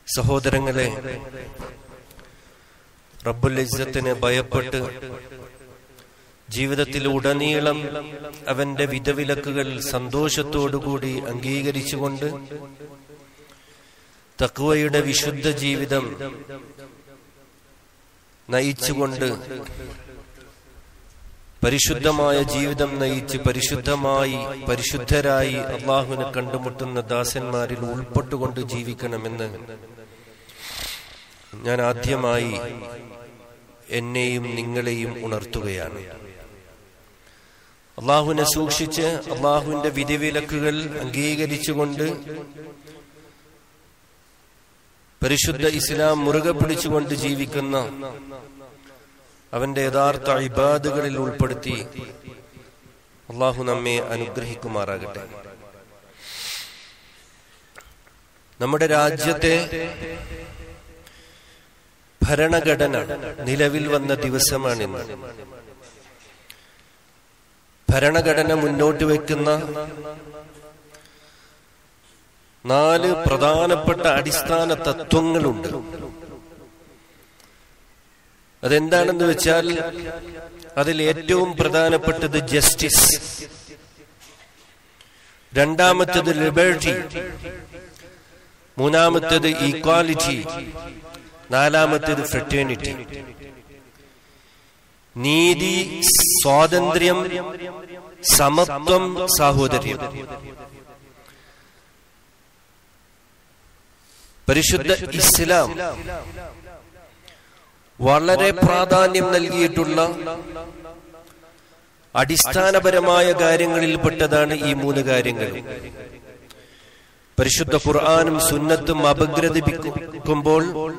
സഹോദരങ്ങളെ റബ്ബുൽ ഇസ്സത്തിനെ ഭയപ്പെട്ട് ജീവിതത്തിൽ ഉടനീളം അവന്റെ വിധവിലക്കുകൾ സന്തോഷത്തോടുകൂടി അംഗീകരിച്ചുകൊണ്ട് തക്വയുടെ വിശുദ്ധ ജീവിതം നയിച്ചുകൊണ്ട് പരിശുദ്ധമായ ജീവിതം നയിച്ച് പരിശുദ്ധമായി പരിശുദ്ധരായി അള്ളാഹുവിനെ കണ്ടുമുട്ടുന്ന ദാസന്മാരിൽ ഉൾപ്പെട്ടുകൊണ്ട് ജീവിക്കണമെന്ന് ഞാൻ ആദ്യമായി എന്നെയും നിങ്ങളെയും ഉണർത്തുകയാണ് അള്ളാഹുവിനെ സൂക്ഷിച്ച് അള്ളാഹുവിന്റെ വിധിവിലക്കുകൾ അംഗീകരിച്ചുകൊണ്ട് പരിശുദ്ധ ഇസ്ലാം മുറുകെ പിടിച്ചുകൊണ്ട് ജീവിക്കുന്ന അവന്റെ യഥാർത്ഥ ഇബാദുകളിൽ ഉൾപ്പെടുത്തി അള്ളാഹു നമ്മെ അനുഗ്രഹിക്കുമാറാകട്ടെ നമ്മുടെ രാജ്യത്തെ ഭരണഘടന നിലവിൽ വന്ന ദിവസമാണിന്ന് ഭരണഘടന മുന്നോട്ട് വെക്കുന്ന നാല് പ്രധാനപ്പെട്ട അടിസ്ഥാന തത്വങ്ങളുണ്ട് അതെന്താണെന്ന് വെച്ചാൽ അതിൽ ഏറ്റവും പ്രധാനപ്പെട്ടത് ജസ്റ്റിസ് രണ്ടാമത്തത് ലിബർട്ടി മൂന്നാമത്തത് ഈക്വാലിറ്റി നാലാമത്തേത് ഫ്രറ്റേണിറ്റി നീതി സ്വാതന്ത്ര്യം സമത്വം സാഹോദര്യം പരിശുദ്ധ ഇസ്ലാം വളരെ പ്രാധാന്യം നൽകിയിട്ടുള്ള അടിസ്ഥാനപരമായ കാര്യങ്ങളിൽപ്പെട്ടതാണ് ഈ മൂന്ന് കാര്യങ്ങൾ പരിശുദ്ധ ഖുർആാനും സുന്നത്തും അപഗ്രഥിപ്പിക്കുമ്പോൾ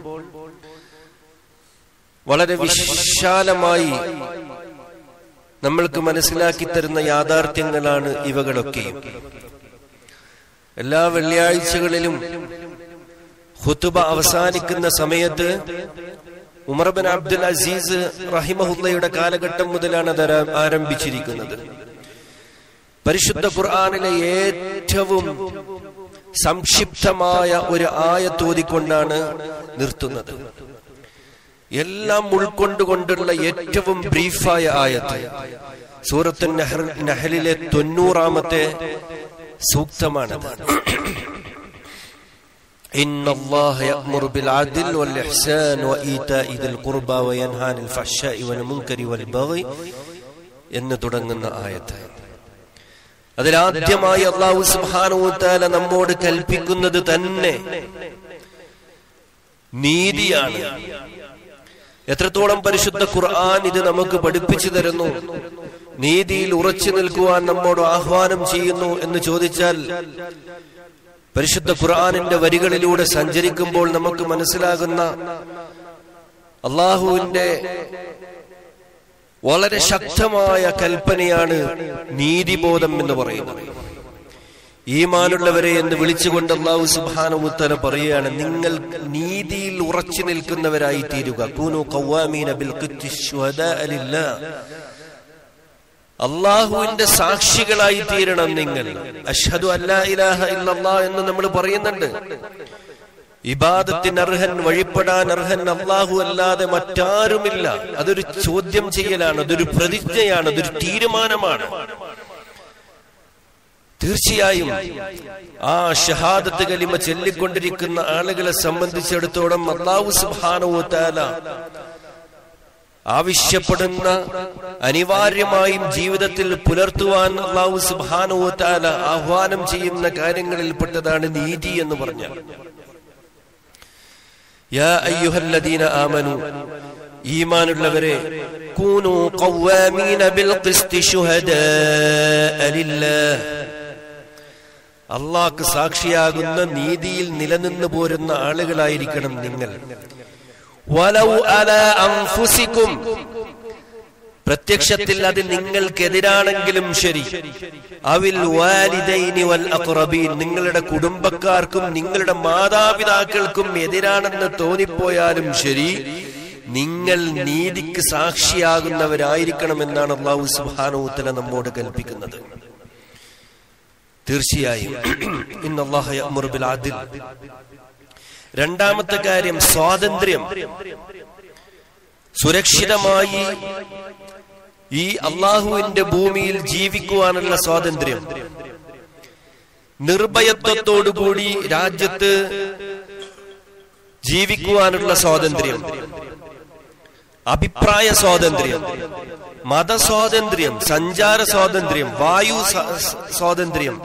വളരെ വിശാലമായി നമ്മൾക്ക് മനസ്സിലാക്കി തരുന്ന യാഥാർത്ഥ്യങ്ങളാണ് ഇവകളൊക്കെയും എല്ലാ വെള്ളിയാഴ്ചകളിലും ഹുത്തുബ അവസാനിക്കുന്ന സമയത്ത് ഉമർബൻ അബ്ദുൽ അസീസ് റഹിമഹുല്ലയുടെ കാലഘട്ടം മുതലാണ് അത് ആരംഭിച്ചിരിക്കുന്നത് പരിശുദ്ധ ഖുർആാനിലെ ഏറ്റവും സംക്ഷിപ്തമായ ഒരു ആയത്തോതിക്കൊണ്ടാണ് നിർത്തുന്നത് എല്ലാം ഉൾക്കൊണ്ടുകൊണ്ടുള്ള ഏറ്റവും ബ്രീഫായ ആയത്ത് സൂറത്ത് നഹലിലെ തൊണ്ണൂറാമത്തെ സൂക്തമാണത് إن الله يأمر بالعدل والإحسان وإيتاء ذي القربى وينهى عن الفحشاء والمنكر والبغي എന്ന് തുടങ്ങുന്ന ആയത്ത് അതിലാദ്യമായി അള്ളാഹു സുബാനുത്താല നമ്മോട് കൽപ്പിക്കുന്നത് തന്നെ നീതിയാണ് എത്രത്തോളം പരിശുദ്ധ ഖുർആൻ ഇത് നമുക്ക് പഠിപ്പിച്ചു തരുന്നു നീതിയിൽ ഉറച്ചു നിൽക്കുവാൻ നമ്മോട് ആഹ്വാനം ചെയ്യുന്നു എന്ന് ചോദിച്ചാൽ പരിശുദ്ധ ഖുർആാനിന്റെ വരികളിലൂടെ സഞ്ചരിക്കുമ്പോൾ നമുക്ക് മനസ്സിലാകുന്ന അള്ളാഹുവിന്റെ വളരെ ശക്തമായ കൽപ്പനയാണ് നീതിബോധം എന്ന് പറയുന്നത് ഈമാനുള്ളവരെ എന്ന് വിളിച്ചുകൊണ്ട് അള്ളാഹു സുബാനുമുത്തല പറയുകയാണ് നിങ്ങൾ നീതിയിൽ ഉറച്ചു നിൽക്കുന്നവരായി തീരുക കൂനു കൗവാമീന ബിൽ അള്ളാഹുവിന്റെ സാക്ഷികളായി തീരണം നിങ്ങൾ അഷ്ഹദു അല്ലാ ഇലാഹ ഇല്ലല്ലാ എന്ന് നമ്മൾ പറയുന്നുണ്ട് ഇബാദത്തിന് അർഹൻ വഴിപ്പെടാൻ അർഹൻ അള്ളാഹു അല്ലാതെ മറ്റാരുമില്ല അതൊരു ചോദ്യം ചെയ്യലാണ് അതൊരു പ്രതിജ്ഞയാണ് അതൊരു തീരുമാനമാണ് തീർച്ചയായും ആ ഷഹാദത്ത് കലിമ ചൊല്ലിക്കൊണ്ടിരിക്കുന്ന ആളുകളെ സംബന്ധിച്ചിടത്തോളം അള്ളാഹു സുബാനോ താല ആവശ്യപ്പെടുന്ന അനിവാര്യമായും ജീവിതത്തിൽ പുലർത്തുവാൻ അള്ളാഹു സുബാനോ താല ആഹ്വാനം ചെയ്യുന്ന കാര്യങ്ങളിൽപ്പെട്ടതാണ് നീതി എന്ന് പറഞ്ഞാൽ യാ അയ്യുഹല്ലദീന ആമനു ഈമാനുള്ളവരെ കൂനു ഖവ്വാമീന ബിൽ ഖിസ്തി ശുഹദാഅ ലില്ലാഹ് അള്ളാഹ്ക്ക് സാക്ഷിയാകുന്ന നീതിയിൽ നിലനിന്നു പോരുന്ന ആളുകളായിരിക്കണം നിങ്ങൾ വലൗ അല അൻഫുസിക്കും പ്രത്യക്ഷത്തിൽ അത് നിങ്ങൾക്കെതിരാണെങ്കിലും ശരി അവിൽ വാലിദൈനി വൽ അഖ്റബീൻ നിങ്ങളുടെ കുടുംബക്കാർക്കും നിങ്ങളുടെ മാതാപിതാക്കൾക്കും എതിരാണെന്ന് തോന്നിപ്പോയാലും ശരി നിങ്ങൾ നീതിക്ക് സാക്ഷിയാകുന്നവരായിരിക്കണമെന്നാണ് അള്ളാഹു സുബാനോത്തല നമ്മോട് കൽപ്പിക്കുന്നത് തീർച്ചയായും ഇന്നല്ലാഹ യഅ്മുറു ബിൽ അദ്ൽ രണ്ടാമത്തെ കാര്യം സ്വാതന്ത്ര്യം സുരക്ഷിതമായി ഈ അള്ളാഹുവിന്റെ ഭൂമിയിൽ ജീവിക്കുവാനുള്ള സ്വാതന്ത്ര്യം നിർഭയത്വത്തോടുകൂടി രാജ്യത്ത് ജീവിക്കുവാനുള്ള സ്വാതന്ത്ര്യം അഭിപ്രായ സ്വാതന്ത്ര്യം മതസ്വാതന്ത്ര്യം സഞ്ചാര സ്വാതന്ത്ര്യം വായു സ- സ- സ്വാതന്ത്ര്യം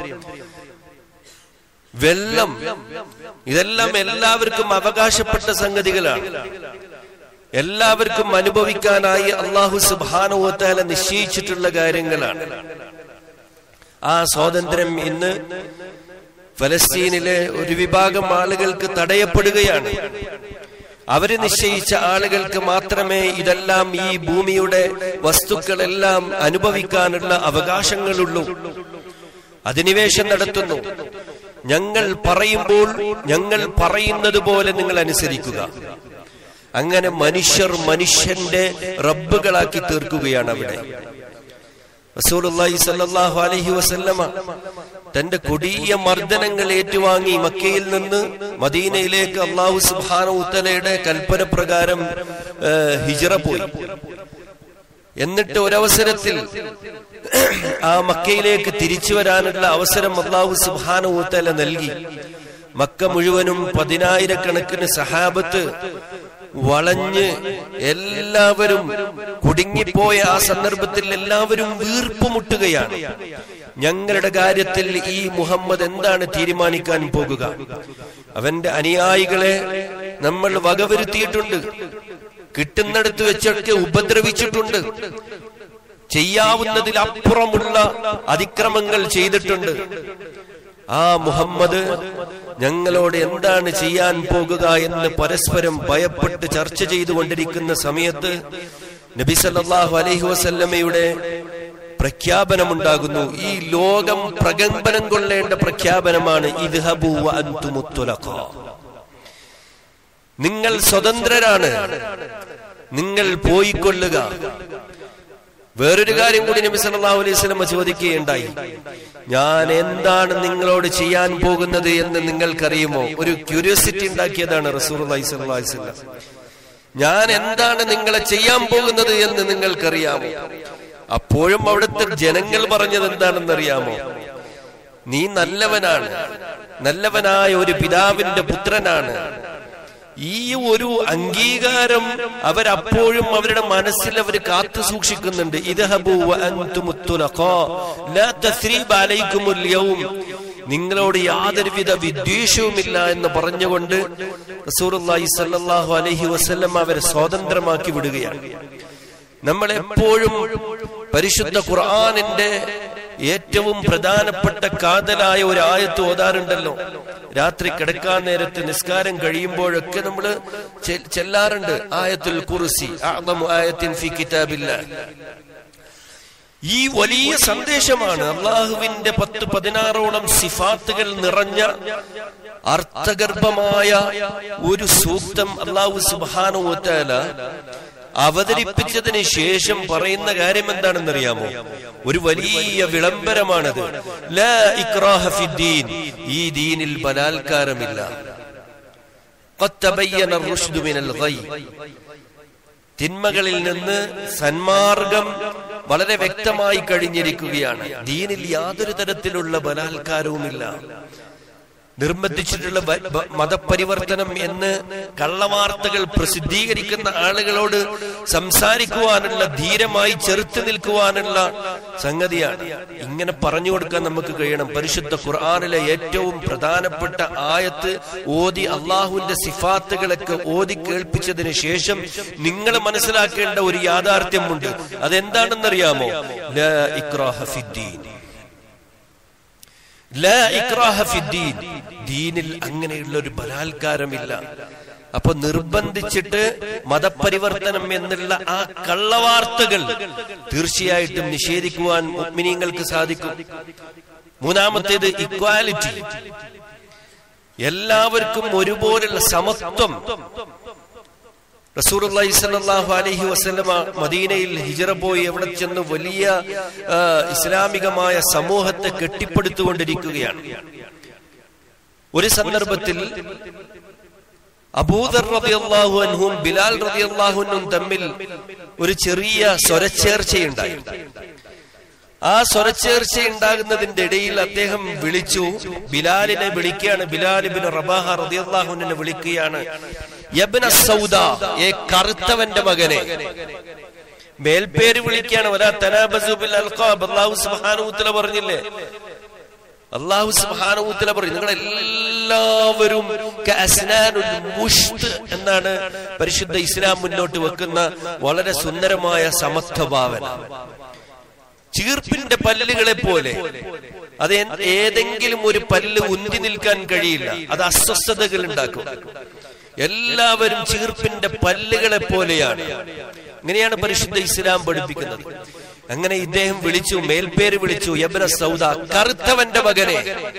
വെള്ളം ഇതെല്ലാം എല്ലാവർക്കും അവകാശപ്പെട്ട സംഗതികളാണ് എല്ലാവർക്കും അനുഭവിക്കാനായി അള്ളാഹു സുബാനുവത്താല നിശ്ചയിച്ചിട്ടുള്ള കാര്യങ്ങളാണ് ആ സ്വാതന്ത്ര്യം ഇന്ന് ഫലസ്തീനിലെ ഒരു വിഭാഗം ആളുകൾക്ക് തടയപ്പെടുകയാണ് അവര് നിശ്ചയിച്ച ആളുകൾക്ക് മാത്രമേ ഇതെല്ലാം ഈ ഭൂമിയുടെ വസ്തുക്കളെല്ലാം അനുഭവിക്കാനുള്ള അവകാശങ്ങളുള്ളൂ അധിനിവേശം നടത്തുന്നു ഞങ്ങൾ പറയുമ്പോൾ ഞങ്ങൾ പറയുന്നത് പോലെ നിങ്ങൾ അനുസരിക്കുക അങ്ങനെ മനുഷ്യർ മനുഷ്യന്റെ റബ്ബുകളാക്കി തീർക്കുകയാണ് അവിടെ റസൂലുള്ളാഹി സ്വല്ലല്ലാഹു അലൈഹി വസല്ലമ തന്റെ കൊടിയ മർദ്ദനങ്ങൾ ഏറ്റുവാങ്ങി മക്കയിൽ നിന്ന് മദീനയിലേക്ക് അള്ളാഹു സുബ്ഹാനഹു ഉത്തലയുടെ കൽപ്പന പ്രകാരം ആ, ഹിജ്റ പോയി എന്നിട്ട് ഒരവസരത്തിൽ ആ മക്കയിലേക്ക് തിരിച്ചു വരാനുള്ള അവസരം അള്ളാഹു സുബ്ഹാനഹു ഉത്തല നൽകി മക്ക മുഴുവനും പതിനായിരക്കണക്കിന് സഹാബത്ത് വളഞ്ഞ് എല്ലാവരും കുടുങ്ങിപ്പോയ ആ സന്ദർഭത്തിൽ എല്ലാവരും വീർപ്പുമുട്ടുകയാണ് ഞങ്ങളുടെ കാര്യത്തിൽ ഈ മുഹമ്മദ് എന്താണ് തീരുമാനിക്കാൻ പോകുക അവന്റെ അനുയായികളെ നമ്മൾ വകവരുത്തിയിട്ടുണ്ട് കിട്ടുന്നിടത്ത് വെച്ചൊക്കെ ഉപദ്രവിച്ചിട്ടുണ്ട് ചെയ്യാവുന്നതിലപ്പുറമുള്ള അതിക്രമങ്ങൾ ചെയ്തിട്ടുണ്ട് ആ മുഹമ്മദ് ഞങ്ങളോട് എന്താണ് ചെയ്യാൻ പോകുക എന്ന് പരസ്പരം ഭയപ്പെട്ട് ചർച്ച ചെയ്തുകൊണ്ടിരിക്കുന്ന സമയത്ത് നബി സല്ലല്ലാഹു അലൈഹി വസല്ലമയുടെ പ്രഖ്യാപനമുണ്ടാകുന്നു ഈ ലോകം പ്രകമ്പനം കൊള്ളേണ്ട പ്രഖ്യാപനമാണ് ഇദ്ഹബു വ അൻതുമുത്തുലഖാ നിങ്ങൾ സ്വതന്ത്രരാണ് നിങ്ങൾ പോയിക്കൊള്ളുക വേറൊരു കാര്യം കൂടി നബി സല്ലല്ലാഹു അലൈഹി വസല്ലം ചോദിക്കുകയുണ്ടായി ഞാൻ എന്താണ് നിങ്ങളോട് ചെയ്യാൻ പോകുന്നത് എന്ന് നിങ്ങൾക്കറിയുമോ ഒരു ക്യൂരിയോസിറ്റി ഉണ്ടാക്കിയതാണ് റസൂലുള്ളാഹി സ്വല്ലല്ലാഹു അലൈഹി വസല്ലം ഞാൻ എന്താണ് നിങ്ങളെ ചെയ്യാൻ പോകുന്നത് എന്ന് നിങ്ങൾക്കറിയാമോ അപ്പോഴും അവിടുത്തെ ജനങ്ങൾ പറഞ്ഞത് എന്താണെന്നറിയാമോ നീ നല്ലവനാണ് നല്ലവനായ ഒരു പിതാവിന്റെ പുത്രനാണ് ഈ ഒരു അംഗീകാരം അവരപ്പോഴും അവരുടെ മനസ്സിൽ അവർ കാത്തു സൂക്ഷിക്കുന്നുണ്ട് ഇദ്ഹബൂ വ അൻതുമു തുലഖാ. ലാ തസ്രീബ അലൈക്കുമുൽ യൗം. നിങ്ങളോട് യാതൊരുവിധ വിദ്വേഷവുമില്ല എന്ന് പറഞ്ഞുകൊണ്ട് റസൂലുള്ളാഹി സ്വല്ലല്ലാഹു അലൈഹി വസല്ലം അവരെ സ്വതന്ത്രമാക്കി വിടുകയാണ് നമ്മൾ എപ്പോഴും പരിശുദ്ധ ഖുർആനിന്റെ ഏറ്റവും പ്രധാനപ്പെട്ട കാതലായ ഒരു ആയത്ത് ഓതാറുണ്ടല്ലോ രാത്രി കിടക്കാൻ നേരത്ത് നിസ്കാരം കഴിയുമ്പോഴൊക്കെ നമ്മൾ ചെല്ലാറുണ്ട് ആയത്തുൽ കുർസി അഅ്ളമു ആയത്തിൻ ഫി കിതാബില്ല ഈ വലിയ സന്ദേശമാണ് അള്ളാഹുവിന്റെ പത്ത് പതിനാറോളം സിഫാത്തുകൾ നിറഞ്ഞ അർത്ഥഗർഭമായ ഒരു സൂക്തം അള്ളാഹു സുബാനുവത്താല അവതരിപ്പിച്ചതിന് ശേഷം പറയുന്ന കാര്യം എന്താണെന്നറിയാമോ ഒരു വലിയ വിളംബരമാണത് ലാ ഇക്റാഹ ഫിദ്ദീൻ. ഈ ദീനിൽ ബലാത്കാരമില്ല قد تبين الرشد من الغي. തിന്മകളിൽ നിന്ന് സന്മാർഗം വളരെ വ്യക്തമായി കഴിഞ്ഞിരിക്കുകയാണ് ദീനിൽ യാതൊരു തരത്തിലുള്ള ബലാത്കാരവുമില്ല നിർബന്ധിച്ചിട്ടുള്ള വ- വ- മതപരിവർത്തനം എന്ന് കള്ളവാർത്തകൾ പ്രസിദ്ധീകരിക്കുന്ന ആളുകളോട് സംസാരിക്കുവാനുള്ള ധീരമായി ചെറുത്തു നിൽക്കുവാനുള്ള സംഗതിയാണ് ഇങ്ങനെ പറഞ്ഞു കൊടുക്കാൻ നമുക്ക് കഴിയണം പരിശുദ്ധ ഖുർആാനിലെ ഏറ്റവും പ്രധാനപ്പെട്ട ആയത്ത് ഓതി അള്ളാഹുവിന്റെ സിഫാത്തുകളൊക്കെ ഓതി കേൾപ്പിച്ചതിന് ശേഷം നിങ്ങൾ മനസ്സിലാക്കേണ്ട ഒരു യാഥാർത്ഥ്യമുണ്ട് അതെന്താണെന്നറിയാമോ ലാ ഇക്റാഹ ഫിദ്ദീൻ ലാ ഇക്റാഹ ഫിദ്ദീൻ. ദീനിൽ അങ്ങനെയുള്ള ഒരു ബലാത്കാരമില്ല അപ്പൊ നിർബന്ധിച്ചിട്ട് മതപരിവർത്തനം എന്നുള്ള ആ കള്ളവാർത്തകൾ തീർച്ചയായിട്ടും നിഷേധിക്കുവാൻ മുഅ്മിനീങ്ങൾക്ക് സാധിക്കും മൂന്നാമത്തേത് ഇക്വാലിറ്റി എല്ലാവർക്കും ഒരുപോലുള്ള സമത്വം റസൂലുള്ളാഹി സ്വല്ലല്ലാഹു അലൈഹി വസല്ലമ മദീനയിൽ ഹിജറ പോയി അവിടെ ചെന്ന് വലിയ ആ, ഇസ്ലാമികമായ സമൂഹത്തെ കെട്ടിപ്പടുത്തുകൊണ്ടിരിക്കുകയാണ് ഒരു സന്ദർഭത്തിൽ അബൂദർ റളിയല്ലാഹു അൻഹും ബിലാൽ റളിയല്ലാഹു അൻഹും തമ്മിൽ ഒരു ചെറിയ സ്വരച്ചേർച്ചയുണ്ടായി ആ സ്വരച്ചേർച്ച ഉണ്ടാകുന്നതിന്റെ ഇടയിൽ അദ്ദേഹം വിളിച്ചു ബിലാലിനെ വിളിക്കുകയാണ് ബിലാൽ ഇബ്നു റബാഹ റളിയല്ലാഹുവിനെ വിളിക്കുകയാണ് യബ്ന സൗദ ഏ കറുത്തവന്റെ മകനെ മേൽപേര് വിളിക്കുകയാണ് വലാ തനാബസു ബിൽ അൽഖാബ് അല്ലാഹു സുബ്ഹാനഹു വതആല പറഞ്ഞില്ലേ അള്ളാഹു സുബ്ഹാനഹുവതആല പറയും നിങ്ങൾ എല്ലാവരും കഅസ്നാനുൽ മുഷ്ത് എന്നാണ് പരിശുദ്ധ ഇസ്ലാം മുന്നോട്ട് വെക്കുന്ന വളരെ സുന്ദരമായ സമത്വ ഭാവന ചീർപ്പിന്റെ പല്ലുകളെ പോലെ അത് എൻ- ഏതെങ്കിലും ഒരു പല്ല് ഉന്തി നിൽക്കാൻ കഴിയില്ല അത് അസ്വസ്ഥതകൾ ഉണ്ടാക്കും എല്ലാവരും ചീർപ്പിന്റെ പല്ലുകളെ പോലെയാണ് ഇങ്ങനെയാണ് പരിശുദ്ധ ഇസ്ലാം പഠിപ്പിക്കുന്നത് അങ്ങനെ ഇദ്ദേഹം വിളിച്ചു മേൽപേര് വിളിച്ചു യബ്ന സൗദ കറുത്തവന്റെ മകനെ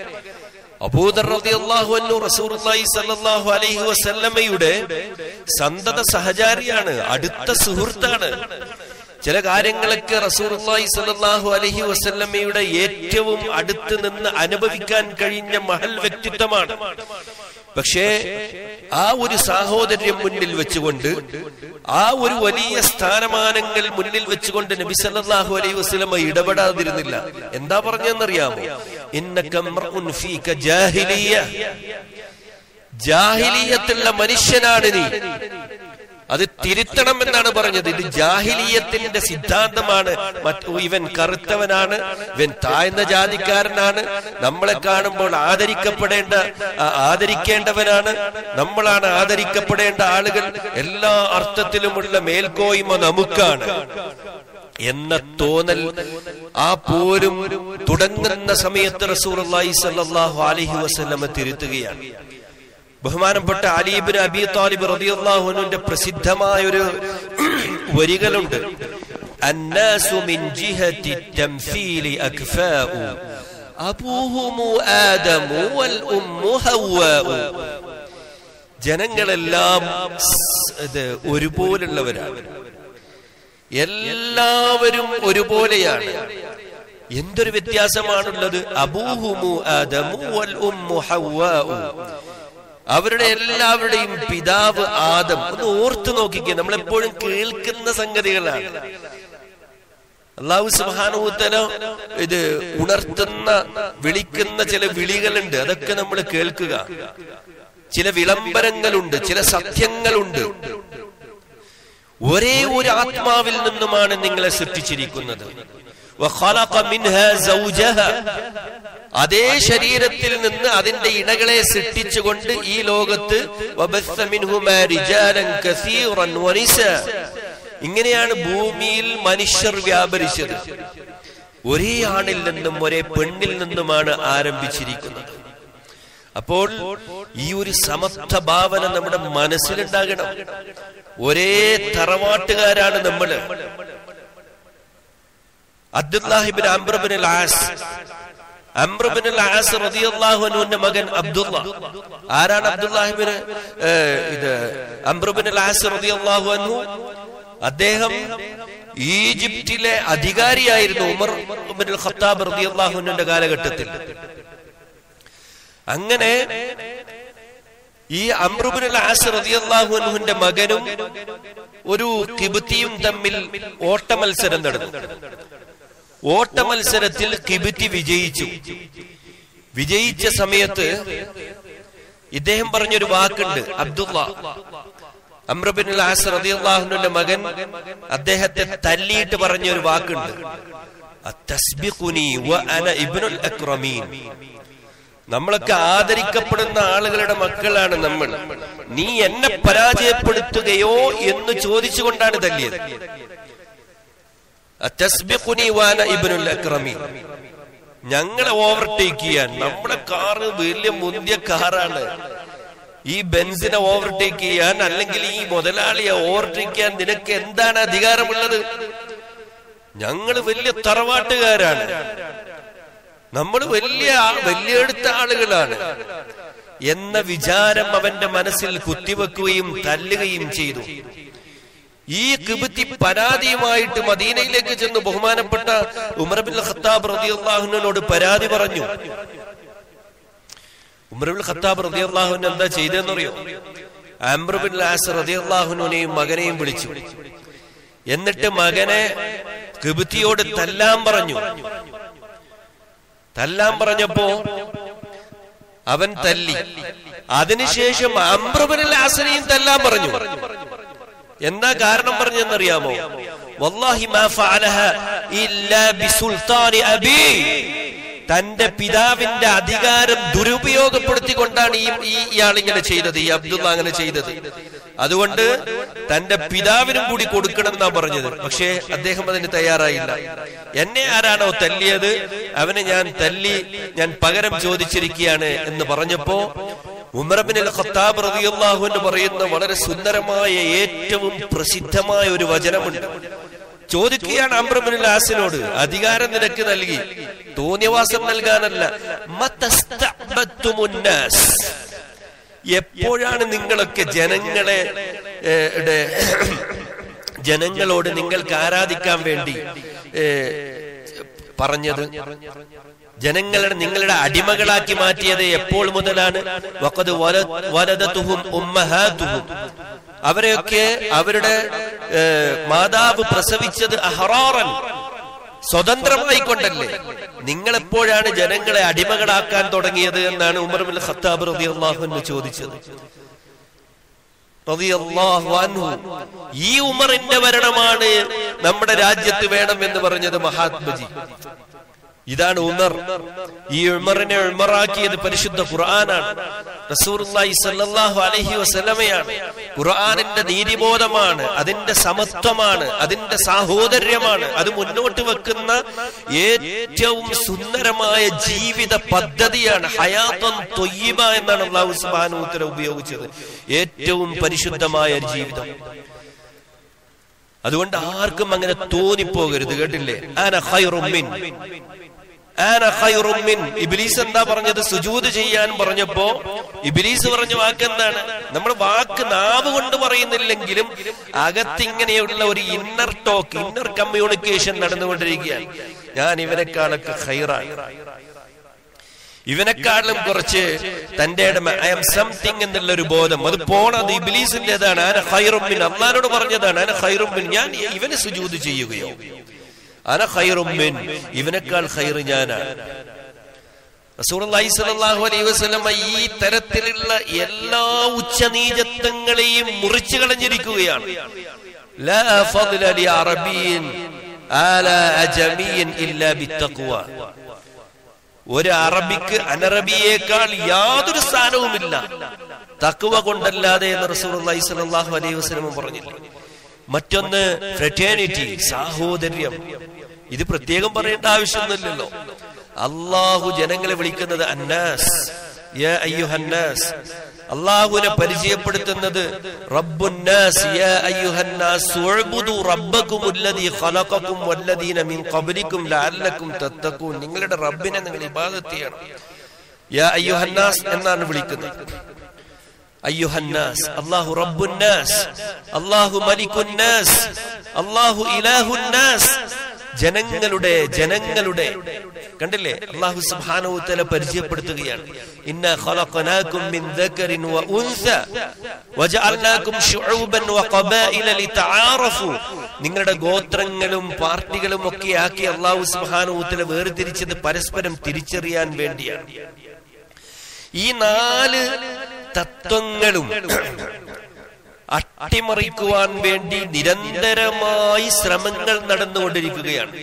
അബൂദർ റളിയല്ലാഹു അൻഹു റസൂലുള്ളാഹി സ്വല്ലല്ലാഹു അലൈഹി വസല്ലമയുടെ സന്തത സഹചാരിയാണ് അടുത്ത സുഹൃത്താണ് ചില കാര്യങ്ങളൊക്കെ റസൂലുള്ളാഹി സ്വല്ലല്ലാഹു അലൈഹി വസല്ലമയുടെ ഏറ്റവും അടുത്ത് നിന്ന് അനുഭവിക്കാൻ കഴിഞ്ഞ മഹൽ വ്യക്തിത്വമാണ് പക്ഷേ ആ ഒരു സാഹോദര്യം മുന്നിൽ വെച്ചുകൊണ്ട് ആ ഒരു വലിയ സ്ഥാനമാനങ്ങൾ മുന്നിൽ വെച്ചുകൊണ്ട് നബി സല്ലല്ലാഹു അലൈഹി വസല്ലമ ഇടപെടാതിരുന്നില്ല എന്താ പറഞ്ഞെന്നറിയാമോ ഇന്നക ഇംറഉൻ ഫീക ജാഹിലിയ ജാഹിലിയത്തുള്ള മനുഷ്യനാണ് നീ അത് തിരുത്തണം എന്നാണ് പറഞ്ഞത് ഇത് ജാഹിലീയത്തിന്റെ സിദ്ധാന്തമാണ് മറ്റു ഇവൻ കറുത്തവനാണ് ഇവൻ താഴ്ന്ന ജാതിക്കാരനാണ് നമ്മളെ കാണുമ്പോൾ ആദരിക്കപ്പെടേണ്ട ആ, ആദരിക്കേണ്ടവനാണ് നമ്മളാണ് ആദരിക്കപ്പെടേണ്ട ആളുകൾ എല്ലാ അർത്ഥത്തിലുമുള്ള മേൽക്കോയ്മ നമുക്കാണ് എന്ന തോന്നൽ ആ പോരും തുടങ്ങുന്ന സമയത്ത് റസൂലുള്ളാഹി സ്വല്ലല്ലാഹു അലൈഹി വസല്ലമ തിരുത്തുകയാണ് ബഹുമാനപ്പെട്ട അലീബിൻ അബി താലിബ് റളിയല്ലാഹു അൻഹുവിന്റെ പ്രസിദ്ധമായ ഒരു വരികളുണ്ട് അന്നാസു മിൻ ജിഹത്തി തംസീലി അക്ഫാഉ അബൂഹുമു ആദമു വൽ ഉമ്മു ഹവ്വാഉ ജനങ്ങളെല്ലാം സ്- ഇത് ഒരുപോലുള്ളവരാണ് എല്ലാവരും ഒരുപോലെയാണ് എന്തൊരു വ്യത്യാസമാണുള്ളത് അബൂഹുമു ആദമു വൽ ഉമ്മു ഹവ്വാഉ അവരുടെ എല്ലാവരുടെയും പിതാവ് ആദം ഒന്ന് ഓർത്തു നോക്കിക്കേ നമ്മളെപ്പോഴും കേൾക്കുന്ന സംഗതികളാണ് അള്ളാഹു സുബാനുത്തല ഇത് ഉണർത്തുന്ന വിളിക്കുന്ന ചില വിളികളുണ്ട് അതൊക്കെ നമ്മൾ കേൾക്കുക ചില വിളംബരങ്ങളുണ്ട് ചില സത്യങ്ങളുണ്ട് ഒരേ ഒരു ആത്മാവിൽ നിന്നുമാണ് നിങ്ങളെ സൃഷ്ടിച്ചിരിക്കുന്നത് وخلق منها زوجها. അതേ ശരീരത്തിൽ നിന്ന് അതിന്റെ ഇണകളെ സൃഷ്ടിച്ചുകൊണ്ട് ഈ ലോകത്ത് وبث منهما رجالا كثيرا ونساء. ഇങ്ങനെയാണ് ഭൂമിയിൽ മനുഷ്യർ വ്യാപരിച്ചത് ഒരേ ആണിൽ നിന്നും ഒരേ പെണ്ണിൽ നിന്നുമാണ് ആരംഭിച്ചിരിക്കുന്നത് അപ്പോൾ ഈ ഒരു സമത്വ ഭാവന നമ്മുടെ മനസ്സിലുണ്ടാകണം ഒരേ തറവാട്ടുകാരാണ് നമ്മള് അബ്ദുല്ലാഹിബിൻ അംബ്രബിൻ ആസ് അംബ്രബിൻ ആസ് റളിയല്ലാഹു അൻഹുവിന്റെ മകൻ അബ്ദുള്ള ആരാണ് അബ്ദുല്ലാഹിബിൻ ഇത് അംബ്രബിൻ ആസ് റളിയല്ലാഹു അൻഹു അദ്ദേഹം ഈജിപ്തിലെ അധികാരിയായിരുന്നു ഉമർ ഇബ്നുൽ ഖത്താബ് റളിയല്ലാഹു അൻഹുവിന്റെ കാലഘട്ടത്തിൽ അങ്ങനെ ഈ അമ്രുബിൻ ആസ് റളിയല്ലാഹു അൻഹുവിന്റെ മകനും ഒരു കിബുത്തിയും തമ്മിൽ ഓട്ട മത്സരം നടന്നു ഓട്ട മത്സരത്തിൽ കിബുത്തി വിജയിച്ചു വിജയിച്ച സമയത്ത് ഇദ്ദേഹം പറഞ്ഞൊരു വാക്കുണ്ട് അബ്ദുള്ള അമ്രബിൻ ആസ് റളിയല്ലാഹുവിന്റെ മകൻ അദ്ദേഹത്തെ തല്ലിയിട്ട് പറഞ്ഞൊരു വാക്കുണ്ട് അത്തസ്ബിഖുനി വഅന ഇബ്നുൽ അക്രമീൻ നമ്മളൊക്കെ ആദരിക്കപ്പെടുന്ന ആളുകളുടെ മക്കളാണ് നമ്മൾ നീ എന്നെ പരാജയപ്പെടുത്തുകയോ എന്ന് ചോദിച്ചുകൊണ്ടാണ് തല്ലിയത് അത്തസ്ബിഖുനി വാന ഇബ്നുൽ അക്രമീൻ ഞങ്ങളെ ഓവർടേക്ക് ചെയ്യാൻ നമ്മുടെ കാറ് വലിയ മുന്തിയ കാറാണ് ഈ ബെൻസിനെ ഓവർടേക്ക് ചെയ്യാൻ അല്ലെങ്കിൽ ഈ മുതലാളിയെ ഓവർടേക്ക് ചെയ്യാൻ നിനക്ക് എന്താണ് അധികാരമുള്ളത് ഞങ്ങൾ വലിയ തറവാട്ടുകാരാണ് നമ്മൾ വലിയ ആ- വലിയ എടുത്ത ആളുകളാണ് എന്ന വിചാരം അവന്റെ മനസ്സിൽ കുത്തിവെക്കുകയും തല്ലുകയും ചെയ്തു ഈ കിബുത്തി പരാതിയുമായിട്ട് മദീനയിലേക്ക് ചെന്ന് ബഹുമാനപ്പെട്ട ഉമർബിൻ ഖത്താബ് റളിയല്ലാഹുവിനോട് പരാതി പറഞ്ഞു ഉമർബിൻ ഖത്താബ് റളിയല്ലാഹുവിന് എന്താ ചെയ്തതെന്നറിയോ അംബ്രുബിൻ ലാസ് റതിയല്ലാഹുനെയും മകനെയും വിളിച്ചു എന്നിട്ട് മകനെ കിബുത്തിയോട് തല്ലാൻ പറഞ്ഞു തല്ലാൻ പറഞ്ഞപ്പോ അവൻ തല്ലി അതിനുശേഷം അംബ്രുബിൻ ലാസിനെയും തല്ലാൻ പറഞ്ഞു എന്താ കാരണം പറഞ്ഞെന്നറിയാമോ വല്ലാഹി മാ ഫഅലഹ ഇല്ലാ ബിസുൽത്താനി അബീ തന്റെ പിതാവിന്റെ അധികാരം ദുരുപയോഗപ്പെടുത്തിക്കൊണ്ടാണ് ഈ ഈ ഇയാൾ ഇങ്ങനെ ചെയ്തത് ഈ അബ്ദുള്ള അങ്ങനെ ചെയ്തത് അതുകൊണ്ട് തന്റെ പിതാവിനും കൂടി കൊടുക്കണം എന്നാ പറഞ്ഞത് പക്ഷേ അദ്ദേഹം അതിന് തയ്യാറായില്ല എന്നെ ആരാണോ തല്ലിയത് അവനെ ഞാൻ തല്ലി ഞാൻ പകരം ചോദിച്ചിരിക്കുകയാണ് എന്ന് പറഞ്ഞപ്പോ ഉമർബിൻ അൽ ഖത്താബ് റളിയല്ലാഹു എന്ന് പറയുന്ന വളരെ സുന്ദരമായ ഏറ്റവും പ്രസിദ്ധമായ ഒരു വചനമുണ്ട് ചോദിക്കുകയാണ് അമ്രബിൻ ആസിനോട് അധികാരം നിനക്ക് നൽകി തോന്നിയവാസം നൽകാനല്ല മതസ്തഅബത്തുമുന്നാസ്. എപ്പോഴാണ് നിങ്ങളൊക്കെ ജനങ്ങളെ ഏ, ടെ, ജനങ്ങളോട് നിങ്ങൾക്ക് ആരാധിക്കാൻ വേണ്ടി ഏ, പറഞ്ഞത് ജനങ്ങളുടെ നിങ്ങളുടെ അടിമകളാക്കി മാറ്റിയത് എപ്പോൾ മുതലാണ് വഖദ് വല- വലദതുഹും ഉമ്മഹാതുഹും അവരെയൊക്കെ അവരുടെ ഏ, മാതാവ് പ്രസവിച്ചത് അഹറാറൻ സ്വതന്ത്രമായി കൊണ്ടല്ലേ നിങ്ങൾ എപ്പോഴാണ് ജനങ്ങളെ അടിമകളാക്കാൻ തുടങ്ങിയത് എന്നാണ് ഉമർ ബിൻ ഖത്താബ് റളിയല്ലാഹു അൻഹു ചോദിച്ചത് റളിയല്ലാഹു അൻഹു ഈ ഉമറിന്റെ ഭരണമാണ് നമ്മുടെ രാജ്യത്ത് വേണം എന്ന് പറഞ്ഞത് മഹാത്മജി ഇതാണ് ഉമർ ഈ ഉമറിനെ ഉമറാക്കിയത് പരിശുദ്ധ ഖുർആനാണ് റസൂലുള്ളാഹി സ്വല്ലല്ലാഹു അലൈഹി വസല്ലമയാണ് ഖുർആനിന്റെ നീതിബോധമാണ് അതിന്റെ സമത്വമാണ് അതിന്റെ സാഹോദര്യമാണ് അത് മുന്നോട്ട് വെക്കുന്ന ഏറ്റവും സുന്ദരമായ ജീവിത പദ്ധതിയാണ് ഹയാത്തൻ തൊയ്യബ എന്നാണ് അള്ളാഹു സുബ്ഹാനഹു വതആല ഉപയോഗിച്ചത് ഏറ്റവും പരിശുദ്ധമായ ഒരു ജീവിതം അതുകൊണ്ട് ആർക്കും അങ്ങനെ തോന്നിപ്പോകരുത് കേട്ടില്ലേ ആന ഖൈറും മിൻ ആന ഖൈറും മിൻ ഇബ്ലീസ് എന്താ പറഞ്ഞത് സുജൂദ് ചെയ്യാൻ പറഞ്ഞപ്പോ ഇബ്ലീസ് പറഞ്ഞ വാക്ക് എന്താണ് നമ്മൾ വാക്ക് നാവ് കൊണ്ട് പറയുന്നില്ലെങ്കിലും അകത്തിങ്ങനെയുള്ള ഒരു ഇന്നർ ടോക്ക് ഇന്നർ കമ്മ്യൂണിക്കേഷൻ നടന്നുകൊണ്ടിരിക്കുകയാണ് ഞാൻ ഇവരെക്കാളൊക്കെ ഖൈറാണ് ഇവനെക്കാളും കുറച്ച് തന്റെ ഐ എം സംതിങ് എന്നുള്ള ഒരു ബോധം അത് പോണത് ഇബിലീസിന്റേതാണ് അന ഖൈറുമിൻ അള്ളഹാനോട് പറഞ്ഞതാണ് അന ഖൈറുമിൻ ഞാൻ ഇവന് സുജൂത് ചെയ്യുകയോ അന ഖൈറുമിൻ ഇവനേക്കാൾ ഖൈർ ഞാനാണ് റസൂലുള്ളാഹി സ്വല്ലല്ലാഹു അലൈഹി വസല്ലമ ഈ തരത്തിലുള്ള എല്ലാ ഉച്ചനീചത്വങ്ങളെയും മുറിച്ചു കളഞ്ഞിരിക്കുകയാണ് ലാ ഫضل لعربي على أجمي إلا بالتقوى ഒരു അറബിക്ക് അനറബിയേക്കാൾ യാതൊരു സ്ഥാനവുമില്ല തക്കുവ കൊണ്ടല്ലാതെ എന്ന് റസൂലുള്ളാഹി സ്വല്ലല്ലാഹു അലൈഹി വസല്ലം പറഞ്ഞില്ല മറ്റൊന്ന് ഫ്രറ്റേണിറ്റി സാഹോദര്യം ഇത് പ്രത്യേകം പറയേണ്ട ആവശ്യമൊന്നുമില്ലല്ലോ അള്ളാഹു ജനങ്ങളെ വിളിക്കുന്നത് അന്നാസ് യാ അയ്യുഹന്നാസ് അള്ളാഹുവിനെ പരിചയപ്പെടുത്തുന്നത് റബ്ബുന്നാസ് യാ അയ്യുഹന്നാസ് ഉഅ്ബുദു റബ്ബക്കും അല്ലദീ ഖലഖക്കും വല്ലദീന മിൻ ഖബ്ലിക്കും ലഅല്ലക്കും തത്തഖൂൻ നിങ്ങളുടെ റബ്ബിനെ നിങ്ങൾ ഇബാദത്ത് ചെയ്യണം യാ അയ്യുഹന്നാസ് എന്നാണ് വിളിക്കുന്നത് അയ്യുഹന്നാസ് അല്ലാഹു റബ്ബുന്നാസ് അല്ലാഹു മലിക്കുന്നാസ് അല്ലാഹു ഇലാഹുന്നാസ് ജനങ്ങളുടെ ജനങ്ങളുടെ കണ്ടില്ലേ അള്ളാഹു സുബ്ഹാനഹു തആല പരിചയപ്പെടുത്തുകയാണ് ഇന്ന ഖലഖനാകും മിൻ ദക്കറിൻ വ ഉൻസ വജഅൽനാകും ശുഊബൻ വ ഖബായില ലിതആറഫു നിങ്ങളുടെ ഗോത്രങ്ങളും പാർട്ടികളും ഒക്കെ ആക്കി അള്ളാഹു സുബ്ഹാനഹു തആല വേർതിരിച്ചത് പരസ്പരം തിരിച്ചറിയാൻ വേണ്ടിയാണ് ഈ നാല് തത്വങ്ങളും അട്ടിമറിക്കുവാൻ വേണ്ടി നിരന്തരമായി ശ്രമങ്ങൾ നടന്നുകൊണ്ടിരിക്കുകയാണ്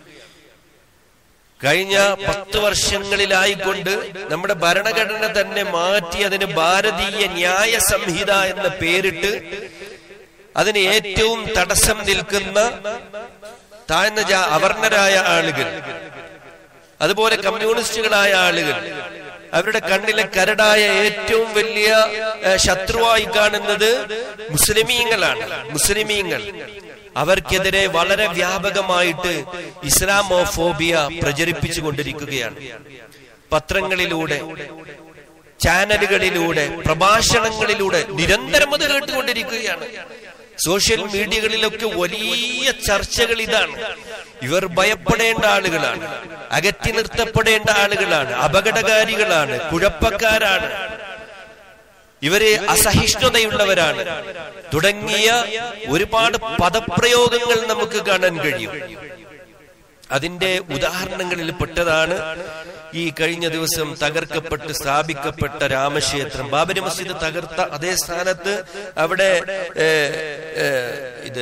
കഴിഞ്ഞ പത്ത് വർഷങ്ങളിലായിക്കൊണ്ട് നമ്മുടെ ഭരണഘടന തന്നെ മാറ്റി അതിന് ഭാരതീയ ന്യായ സംഹിത എന്ന പേരിട്ട് അതിന് ഏറ്റവും തടസ്സം നിൽക്കുന്ന താഴ്ന്ന ജാ- അവർണരായ ആളുകൾ അതുപോലെ കമ്മ്യൂണിസ്റ്റുകളായ ആളുകൾ അവരുടെ കണ്ണിലെ കരടായ ഏറ്റവും വലിയ ഏഹ്, ശത്രുവായി കാണുന്നത് മുസ്ലിമീങ്ങളാണ് മുസ്ലിമീങ്ങൾ അവർക്കെതിരെ വളരെ വ്യാപകമായിട്ട് ഇസ്ലാമോഫോബിയ പ്രചരിപ്പിച്ചു കൊണ്ടിരിക്കുകയാണ് പത്രങ്ങളിലൂടെ ചാനലുകളിലൂടെ പ്രഭാഷണങ്ങളിലൂടെ നിരന്തരം അത് കേട്ടുകൊണ്ടിരിക്കുകയാണ് സോഷ്യൽ മീഡിയകളിലൊക്കെ വലിയ ചർച്ചകൾ ഇതാണ് ഇവർ ഭയപ്പെടേണ്ട ആളുകളാണ് അകറ്റി നിർത്തപ്പെടേണ്ട ആളുകളാണ് അപകടകാരികളാണ് കുഴപ്പക്കാരാണ് ഇവര് അസഹിഷ്ണുതയുള്ളവരാണ് തുടങ്ങിയ ഒരുപാട് പദപ്രയോഗങ്ങൾ നമുക്ക് കാണാൻ കഴിയും അതിന്റെ ഉദാഹരണങ്ങളിൽ പെട്ടതാണ് ഈ കഴിഞ്ഞ ദിവസം തകർക്കപ്പെട്ട് സ്ഥാപിക്കപ്പെട്ട രാമക്ഷേത്രം ബാബരി മസ്ജിദ് തകർത്ത അതേ സ്ഥാനത്ത് അവിടെ ഏ, ഏ, ഇത്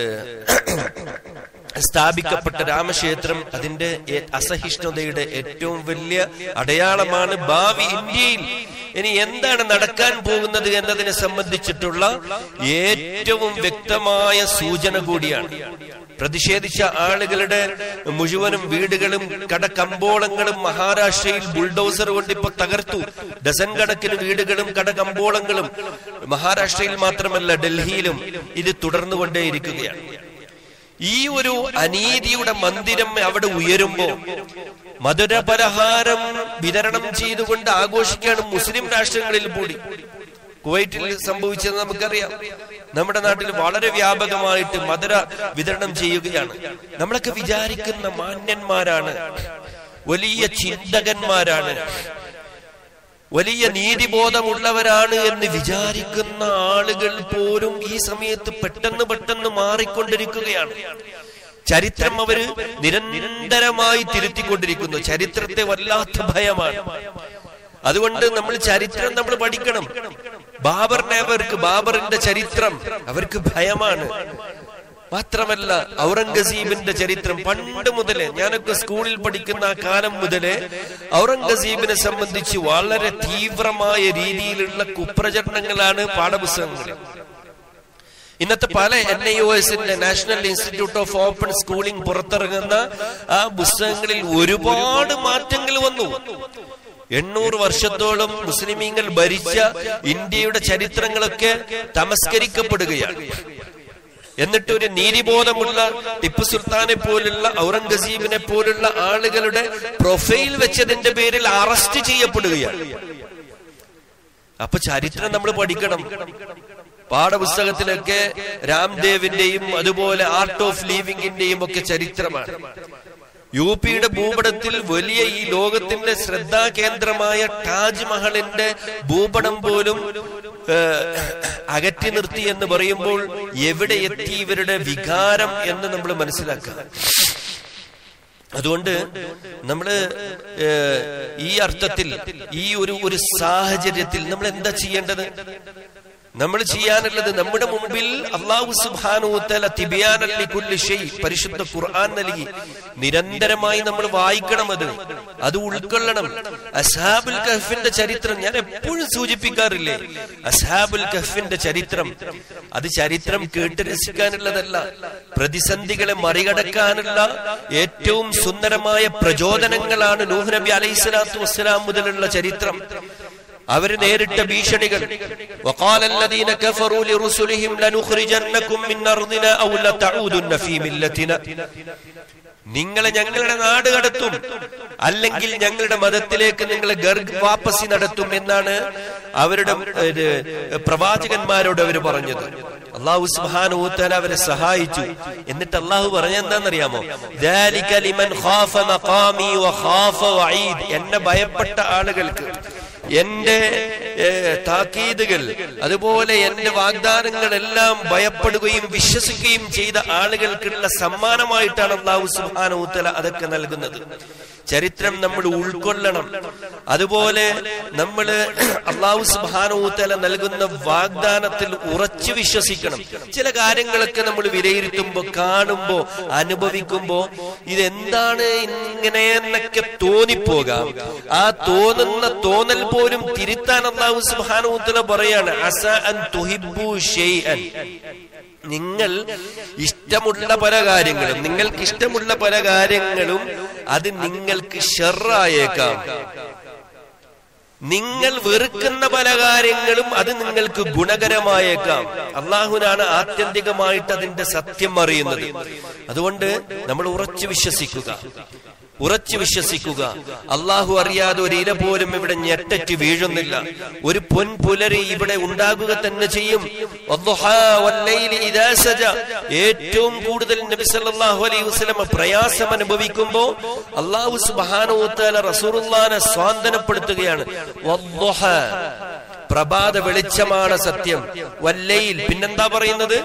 സ്ഥാപിക്കപ്പെട്ട രാമക്ഷേത്രം അതിന്റെ ഏ- അസഹിഷ്ണുതയുടെ ഏറ്റവും വലിയ അടയാളമാണ് ഭാവി ഇന്ത്യയിൽ ഇനി എന്താണ് നടക്കാൻ പോകുന്നത് എന്നതിനെ സംബന്ധിച്ചിട്ടുള്ള ഏറ്റവും വ്യക്തമായ സൂചന കൂടിയാണ് പ്രതിഷേധിച്ച ആളുകളുടെ മുഴുവനും വീടുകളും കടകമ്പോളങ്ങളും മഹാരാഷ്ട്രയിൽ ബുൾഡോസർ കൊണ്ട് ഇപ്പൊ തകർത്തു ഡസൻ കണക്കിന് വീടുകളും കടകമ്പോളങ്ങളും മഹാരാഷ്ട്രയിൽ മാത്രമല്ല ഡൽഹിയിലും ഇത് തുടർന്നുകൊണ്ടേയിരിക്കുകയാണ് ഈ ഒരു അനീതിയുടെ മന്ദിരം അവിടെ ഉയരുമ്പോ മധുരപലഹാരം വിതരണം ചെയ്തുകൊണ്ട് ആഘോഷിക്കുകയാണ് മുസ്ലിം രാഷ്ട്രങ്ങളിൽ കൂടി കുവൈറ്റിൽ സംഭവിച്ചത് നമുക്കറിയാം നമ്മുടെ നാട്ടിൽ വളരെ വ്യാപകമായിട്ട് മധുര വിതരണം ചെയ്യുകയാണ് നമ്മളൊക്കെ വിചാരിക്കുന്ന മാന്യന്മാരാണ് വലിയ ചിന്തകന്മാരാണ് വലിയ നീതിബോധമുള്ളവരാണ് എന്ന് വിചാരിക്കുന്ന ആളുകൾ പോലും ഈ സമയത്ത് പെട്ടെന്ന് പെട്ടെന്ന് മാറിക്കൊണ്ടിരിക്കുകയാണ് ചരിത്രം അവര് നിരന്തരമായി തിരുത്തിക്കൊണ്ടിരിക്കുന്നു ചരിത്രത്തെ വല്ലാത്ത ഭയമാണ് അതുകൊണ്ട് നമ്മൾ ചരിത്രം നമ്മൾ പഠിക്കണം ബാബറിനെ അവർക്ക് ബാബറിന്റെ ചരിത്രം അവർക്ക് ഭയമാണ് മാത്രമല്ല ഔറംഗസീബിന്റെ ചരിത്രം പണ്ട് മുതലേ ഞാനൊക്കെ സ്കൂളിൽ പഠിക്കുന്ന ആ കാലം മുതലേ ഔറംഗസീബിനെ സംബന്ധിച്ച് വളരെ തീവ്രമായ രീതിയിലുള്ള കുപ്രചരണങ്ങളാണ് പാഠപുസ്തകങ്ങളിൽ ഇന്നത്തെ പല എൻ ഐ ഒ എസിന്റെ national institute of open schooling പുറത്തിറങ്ങുന്ന ആ പുസ്തകങ്ങളിൽ ഒരുപാട് മാറ്റങ്ങൾ വന്നു എണ്ണൂറ് വർഷത്തോളം മുസ്ലിമീങ്ങൾ ഭരിച്ച ഇന്ത്യയുടെ ചരിത്രങ്ങളൊക്കെ തമസ്കരിക്കപ്പെടുകയാണ് എന്നിട്ട് ഒരു നീതിബോധമുള്ള ടിപ്പു സുൽത്താനെ പോലുള്ള ഔറംഗസീബിനെ പോലുള്ള ആളുകളുടെ പ്രൊഫൈൽ വെച്ചതിന്റെ പേരിൽ അറസ്റ്റ് ചെയ്യപ്പെടുകയാണ് അപ്പൊ ചരിത്രം നമ്മൾ പഠിക്കണം പാഠപുസ്തകത്തിലൊക്കെ രാംദേവിന്റെയും അതുപോലെ ആർട്ട് ഓഫ് ലീവിംഗിന്റെയും ഒക്കെ ചരിത്രമാണ് യു പിയുടെ ഭൂപടത്തിൽ വലിയ ഈ ലോകത്തിന്റെ ശ്രദ്ധാകേന്ദ്രമായ താജ്മഹലിന്റെ ഭൂപടം പോലും ഏഹ്, അകറ്റി നിർത്തി എന്ന് പറയുമ്പോൾ എവിടെ എത്തി ഇവരുടെ വികാരം എന്ന് നമ്മൾ മനസ്സിലാക്കുക അതുകൊണ്ട് നമ്മള് ഏഹ്, ഈ അർത്ഥത്തിൽ ഈ ഒരു ഒരു സാഹചര്യത്തിൽ നമ്മൾ എന്താ ചെയ്യേണ്ടത് നമ്മൾ ചെയ്യാനുള്ളത് നമ്മുടെ മുമ്പിൽ അള്ളാഹു സുബാനുത്തല തിബിയാനല്ലി കുല്ലി ഷെയ് പരിശുദ്ധ ഖുർആൻ നൽകി നിരന്തരമായി നമ്മൾ വായിക്കണം അത് അത് ഉൾക്കൊള്ളണം അസാബുൽ കഹഫിന്റെ ചരിത്രം ഞാൻ എപ്പോഴും സൂചിപ്പിക്കാറില്ലേ അസാബുൽ കഹഫിന്റെ ചരിത്രം അത് ചരിത്രം കേട്ട് രസിക്കാനുള്ളതല്ല പ്രതിസന്ധികളെ മറികടക്കാനുള്ള ഏറ്റവും സുന്ദരമായ പ്രചോദനങ്ങളാണ് നൂഹ് നബി അലൈഹി സ്വലാത്തു വസ്സലാം മുതലുള്ള ചരിത്രം അവര് നേരിട്ട ഭീഷണികൾ وقال الذين كفروا لرسلهم لنخرجنكم من أرضنا أو لتعودن في ملتنا നിങ്ങളെ ഞങ്ങളുടെ നാട് കടത്തും അല്ലെങ്കിൽ ഞങ്ങളുടെ മതത്തിലേക്ക് നിങ്ങളെ ഗർഗ് വാപ്പസി നടത്തും എന്നാണ് അവരുടെ ഇത്, പ്രവാചകന്മാരോട് അവർ പറഞ്ഞത് അള്ളാഹു സുബ്ഹാനഹു അവരെ സഹായിച്ചു എന്നിട്ട് അള്ളാഹു പറഞ്ഞെന്താണെന്നറിയാമോ ذَلِكَ لِمَنْ خَافَ مَقَامِي وَخَافَ وَعِيدِ എന്നെ ഭയപ്പെട്ട ആളുകൾക്ക് എന്റെ ഏ, താക്കീതുകൾ അതുപോലെ എന്റെ വാഗ്ദാനങ്ങളെല്ലാം ഭയപ്പെടുകയും വിശ്വസിക്കുകയും ചെയ്ത ആളുകൾക്കുള്ള സമ്മാനമായിട്ടാണ് അള്ളാഹു സുബാനൂത്തല അതൊക്കെ നൽകുന്നത് ചരിത്രം നമ്മൾ ഉൾക്കൊള്ളണം അതുപോലെ നമ്മൾ അള്ളാഹു സുബാനൂത്തല നൽകുന്ന വാഗ്ദാനത്തിൽ ഉറച്ചു വിശ്വസിക്കണം ചില കാര്യങ്ങളൊക്കെ നമ്മൾ വിലയിരുത്തുമ്പോ കാണുമ്പോ അനുഭവിക്കുമ്പോ ഇതെന്താണ് ഇങ്ങനെ എന്നൊക്കെ തോന്നിപ്പോകാം ആ തോന്നുന്ന തോന്നൽ പോലും തിരുത്താൻ അള്ളാഹു സുബാനൂത്തല പറയാണ് അസ അൻ തുഹിബു ഷെയ്അൻ നിങ്ങൾ ഇഷ്ടമുള്ള പല കാര്യങ്ങളും നിങ്ങൾക്ക് ഇഷ്ടമുള്ള പല കാര്യങ്ങളും അത് നിങ്ങൾക്ക് ഷെറായേക്കാം നിങ്ങൾ വെറുക്കുന്ന പല കാര്യങ്ങളും അത് നിങ്ങൾക്ക് ഗുണകരമായേക്കാം അള്ളാഹുനാണ് ആത്യന്തികമായിട്ട് അതിന്റെ സത്യം അറിയുന്നത് അതുകൊണ്ട് നമ്മൾ ഉറച്ചു വിശ്വസിക്കുക ഉറച്ചു വിശ്വസിക്കുക അള്ളാഹു അറിയാതെ ഒരു ഇല പോലും ഇവിടെ ഞെട്ടറ്റ് വീഴുന്നില്ല ഒരു പൊൻപുലരി ഇവിടെ ഉണ്ടാകുക തന്നെ ചെയ്യും വദ്ദുഹാ വല്ലൈലി ഇദാ സജ. ഏറ്റവും കൂടുതൽ നബി സല്ലല്ലാഹു അലൈഹി വസല്ലം പ്രയാസം അനുഭവിക്കുമ്പോ അള്ളാഹു സുബ്ഹാനഹു വതആല റസൂലുള്ളാഹിനെ സ്വാന്തനപ്പെടുത്തുകയാണ് വദ്ദുഹാ. പ്രഭാത വെളിച്ചമാണ് സത്യം വല്ലയിൽ പിന്നെന്താ പറയുന്നത്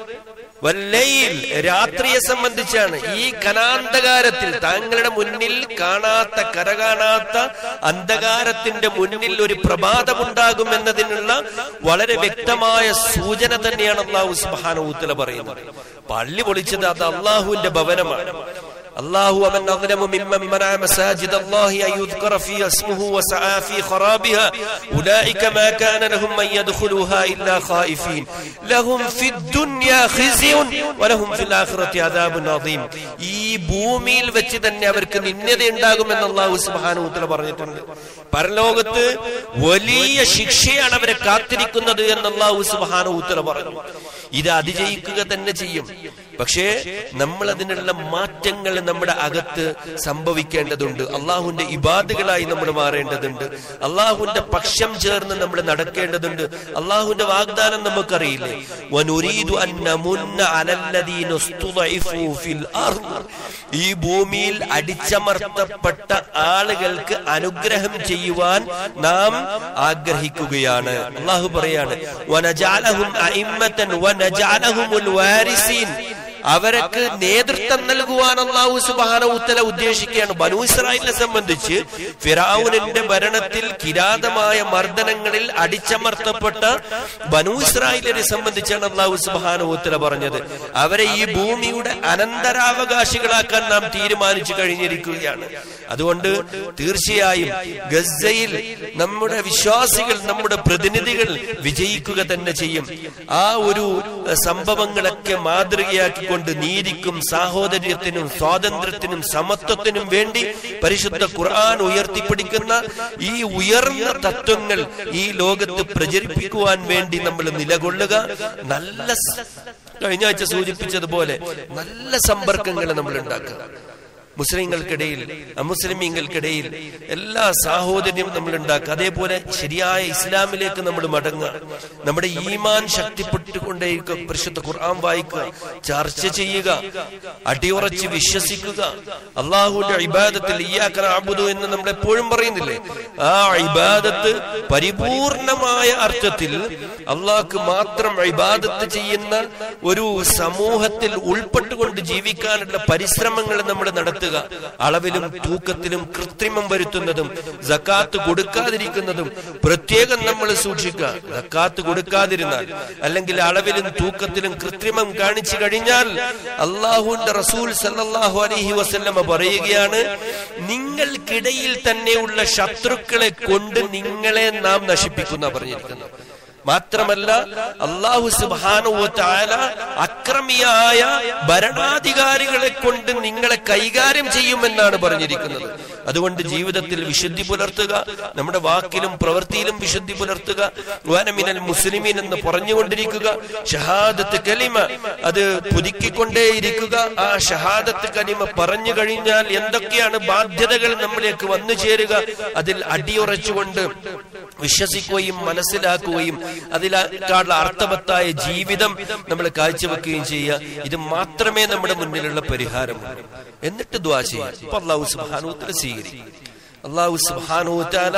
വല്ലയിൽ രാത്രിയെ സംബന്ധിച്ചാണ് ഈ കനാന്തകാരത്തിൽ താങ്കളുടെ മുന്നിൽ കാണാത്ത കരകാണാത്ത അന്ധകാരത്തിന്റെ മുന്നിൽ ഒരു പ്രഭാതമുണ്ടാകും എന്നതിനുള്ള വളരെ വ്യക്തമായ സൂചന തന്നെയാണ് അള്ളാഹു സുബാനൂത്തല പറയുന്നത് പള്ളി പൊളിച്ചത് അത് അള്ളാഹുവിന്റെ ഭവനമാണ് الله ومن أظلم ممن منع مساجد الله أن يذكر في اسمه وسعى في خرابها أولئك ما كان لهم أن يدخلوها إلا خائفين لهم في الدنيا خزي ولهم في الآخرة عذاب عظيم ഈ ഭൂമിയിൽ വെച്ച് തന്നെ അവർക്ക് നിന്യത ഉണ്ടാകുമെന്ന് അള്ളാഹു സുബാനുത്തല പറഞ്ഞിട്ടുണ്ട് പരലോകത്ത് വലിയ ശിക്ഷയാണ് അവരെ കാത്തിരിക്കുന്നത് എന്ന് അള്ളാഹു സുബാനുത്തല പറഞ്ഞു ഇത് അതിജയിക്കുക തന്നെ ചെയ്യും പക്ഷേ നമ്മൾ അതിനുള്ള മാറ്റങ്ങൾ നമ്മുടെ അകത്ത് സംഭവിക്കേണ്ടതുണ്ട് അള്ളാഹുവിന്റെ ഇബാദുകളായി നമ്മൾ മാറേണ്ടതുണ്ട് അള്ളാഹുവിന്റെ പക്ഷം ചേർന്ന് നമ്മൾ നടക്കേണ്ടതുണ്ട് അള്ളാഹുവിന്റെ വാഗ്ദാനം നമുക്കറിയില്ലേ വനുരീദു അൻ നമുന്ന അലല്ലദീന ഉസ്തുദഇഫു ഫിൽ അർദ് ഈ ഭൂമിയിൽ അടിച്ചമർത്തപ്പെട്ട ആളുകൾക്ക് അനുഗ്രഹം ചെയ്യുവാൻ നാം ആഗ്രഹിക്കുകയാണ് അള്ളാഹു പറയാണ് വനജാലഹും അഇമ്മത്തൻ വനജാലഹുമുൽ വാരിസീൻ അവർക്ക് നേതൃത്വം നൽകുവാൻ അള്ളാഹു സുബാന ഉത്തല ഉദ്ദേശിക്കുകയാണ് ബനു ഇസ്രായേലിനെ സംബന്ധിച്ച് ഫിറാവുനിന്റെ ഭരണത്തിൽ കിരാതമായ മർദ്ദനങ്ങളിൽ അടിച്ചമർത്തപ്പെട്ട ബനു ഇസ്രായേലിനെ സംബന്ധിച്ചാണ് അള്ളാഹു സുബാന ഉത്തല പറഞ്ഞത് അവരെ ഈ ഭൂമിയുടെ അനന്തരാവകാശികളാക്കാൻ നാം തീരുമാനിച്ചു കഴിഞ്ഞിരിക്കുകയാണ് അതുകൊണ്ട് തീർച്ചയായും ഗസയിൽ നമ്മുടെ വിശ്വാസികൾ നമ്മുടെ പ്രതിനിധികൾ വിജയിക്കുക തന്നെ ചെയ്യും ആ ഒരു സംഭവങ്ങളൊക്കെ മാതൃകയാക്കിക്കൊണ്ട് നീതിക്കും സാഹോദര്യത്തിനും സ്വാതന്ത്ര്യത്തിനും സമത്വത്തിനും വേണ്ടി പരിശുദ്ധ ഖുർആൻ ഉയർത്തിപ്പിടിക്കുന്ന ഈ ഉയർന്ന തത്വങ്ങൾ ഈ ലോകത്ത് പ്രചരിപ്പിക്കുവാൻ വേണ്ടി നമ്മൾ നിലകൊള്ളുക നല്ല സ- കഴിഞ്ഞ ആഴ്ച സൂചിപ്പിച്ചതുപോലെ നല്ല സമ്പർക്കങ്ങൾ നമ്മൾ ഉണ്ടാക്കുക മുസ്ലിങ്ങൾക്കിടയിൽ അമുസ്ലിമീങ്ങൾക്കിടയിൽ എല്ലാ സാഹോദര്യവും നമ്മൾ ഉണ്ടാക്കുക അതേപോലെ ശരിയായ ഇസ്ലാമിലേക്ക് നമ്മൾ മടങ്ങുക നമ്മുടെ ഈമാൻ ശക്തിപ്പെട്ടുകൊണ്ടേയിരിക്കുക പരിശുദ്ധ ഖുർആൻ വായിക്കുക ചർച്ച ചെയ്യുക അടിയുറച്ച് വിശ്വസിക്കുക അള്ളാഹുവിന്റെ ഇബാദത്തിൽ ഇയ്യാക്കന അബുദു എന്ന് നമ്മൾ എപ്പോഴും പറയുന്നില്ലേ ആ ഇബാദത്ത് പരിപൂർണമായ അർത്ഥത്തിൽ അള്ളാഹ്ക്ക് മാത്രം ഇബാദത്ത് ചെയ്യുന്ന ഒരു സമൂഹത്തിൽ ഉൾപ്പെട്ടുകൊണ്ട് ജീവിക്കാനുള്ള പരിശ്രമങ്ങൾ നമ്മൾ നടത്തുക അളവിലും തൂക്കത്തിലും കൃത്രിമം വരുത്തുന്നതും ജക്കാത്ത് കൊടുക്കാതിരിക്കുന്നതും പ്രത്യേകം നമ്മൾ സൂക്ഷിക്കുക ജക്കാത്ത് കൊടുക്കാതിരുന്നാൽ അല്ലെങ്കിൽ അളവിലും തൂക്കത്തിലും കൃത്രിമം കാണിച്ചു കഴിഞ്ഞാൽ അള്ളാഹുവിന്റെ റസൂൽ സല്ലല്ലാഹു അലൈഹി വസല്ലമ പറയുകയാണ് നിങ്ങൾക്കിടയിൽ തന്നെയുള്ള ശത്രുക്കളെ കൊണ്ട് നിങ്ങളെ നാം നശിപ്പിക്കുന്ന പറഞ്ഞിരിക്കുന്നത് മാത്രമല്ല അള്ളാഹു സുബാനുവല അക്രമിയായ ഭരണാധികാരികളെ കൊണ്ട് നിങ്ങളെ കൈകാര്യം ചെയ്യുമെന്നാണ് പറഞ്ഞിരിക്കുന്നത് അതുകൊണ്ട് ജീവിതത്തിൽ വിശുദ്ധി പുലർത്തുക നമ്മുടെ വാക്കിലും പ്രവൃത്തിയിലും വിശുദ്ധി പുലർത്തുക വനമിനൽ മുസ്ലിമീൻ എന്ന് പറഞ്ഞുകൊണ്ടിരിക്കുക ഷഹാദത്ത് കലിമ അത് പുതുക്കിക്കൊണ്ടേയിരിക്കുക ആ ഷഹാദത്ത് കലിമ പറഞ്ഞു കഴിഞ്ഞാൽ എന്തൊക്കെയാണ് ബാധ്യതകൾ നമ്മളിലേക്ക് വന്നു ചേരുക അതിൽ അടിയുറച്ചുകൊണ്ട് വിശ്വസിക്കുകയും മനസ്സിലാക്കുകയും അതിലേക്കാളുള്ള അർത്ഥവത്തായ ജീവിതം നമ്മൾ കാഴ്ചവെക്കുകയും ചെയ്യുക ഇത് മാത്രമേ നമ്മുടെ മുന്നിലുള്ള പരിഹാരമുള്ളൂ എന്നിട്ട് ദ്വാ ചെയ്യാം അപ്പൊ അള്ളാഹു സുബാനൂത്തല സ്വീകരിക്കും അള്ളാഹു സുബാനൂത്താല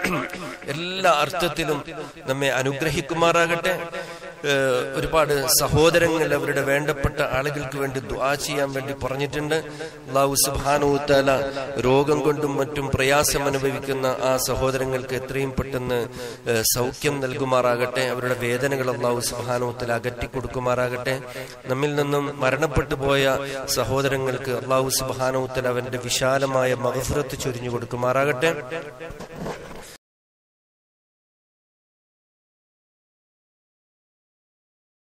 എല്ലാ അർത്ഥത്തിലും നമ്മെ അനുഗ്രഹിക്കുമാറാകട്ടെ ഏഹ് ഒരുപാട് സഹോദരങ്ങൾ അവരുടെ വേണ്ടപ്പെട്ട ആളുകൾക്ക് വേണ്ടി ദ്വാ ചെയ്യാൻ വേണ്ടി പറഞ്ഞിട്ടുണ്ട് അള്ളാഹു സുബാനൂത്താല രോഗം കൊണ്ടും മറ്റും പ്രയാസം അനുഭവിക്കുന്ന ആ സഹോദരങ്ങൾക്ക് എത്രയും പെട്ടെന്ന് ഏഹ് സൗഖ്യം നൽകുമാറാകട്ടെ അവരുടെ വേദനകൾ അള്ളാഹു സുബാനൂത്തല അകറ്റി കൊടുക്കുമാറാകട്ടെ നമ്മിൽ നിന്നും മരണപ്പെട്ടു പോയ സഹോദരങ്ങൾക്ക് അള്ളാഹു സുബാനൂത്തല അവന്റെ വിശാലമായ മഹഫുറത്ത് ചൊരിഞ്ഞു കൊടുക്കുമാറാകട്ടെ